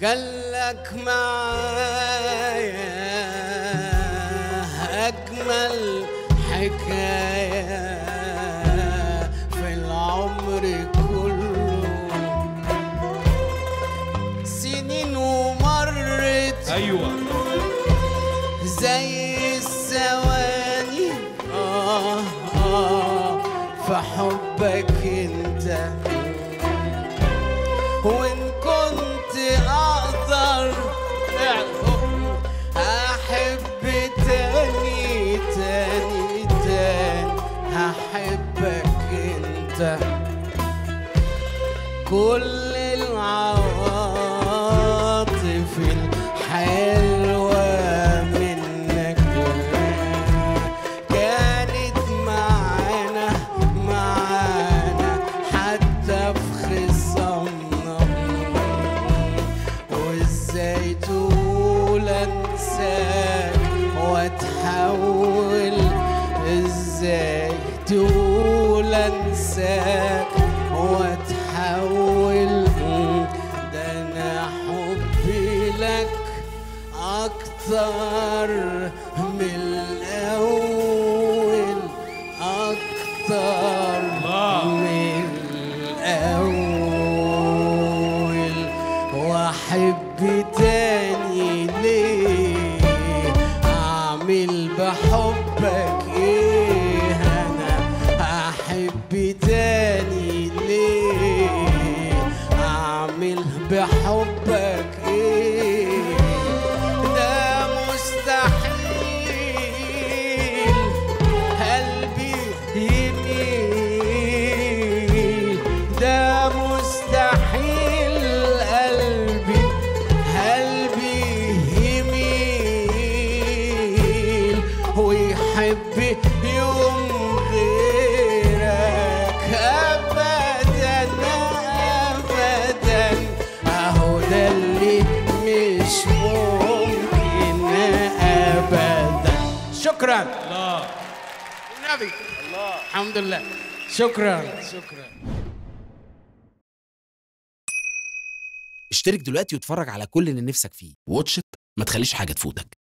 كان لك معايا أجمل حكاية في العمر كله سنين ومرت ايوه زي الثواني آه آه في حبك انت وان كنت اقدر احب تاني تاني تاني هحبك انت كل العواطف الحلوة منك كانت معانا معانا حتى في خصامنا وازاي تقول انساك واتحول ازاي تقول انساك واتحول ده انا حبي لك اكتر من الاول اكتر الله. من الاول واحب تاني ليه اعمل بحبك ايه انا احب تاني ليه اعمل بحبك ايه ده مستحيل قلبي يميل ده مستحيل قلبي قلبي يميل ويحب يوم غيرك ابدا ابدا اهو ده اللي مش ممكن ابدا شكرا الله النبي الله الحمد لله شكرا شكرا اشترك دلوقتي واتفرج على كل اللي نفسك فيه واتش إت، ما تخليش حاجة تفوتك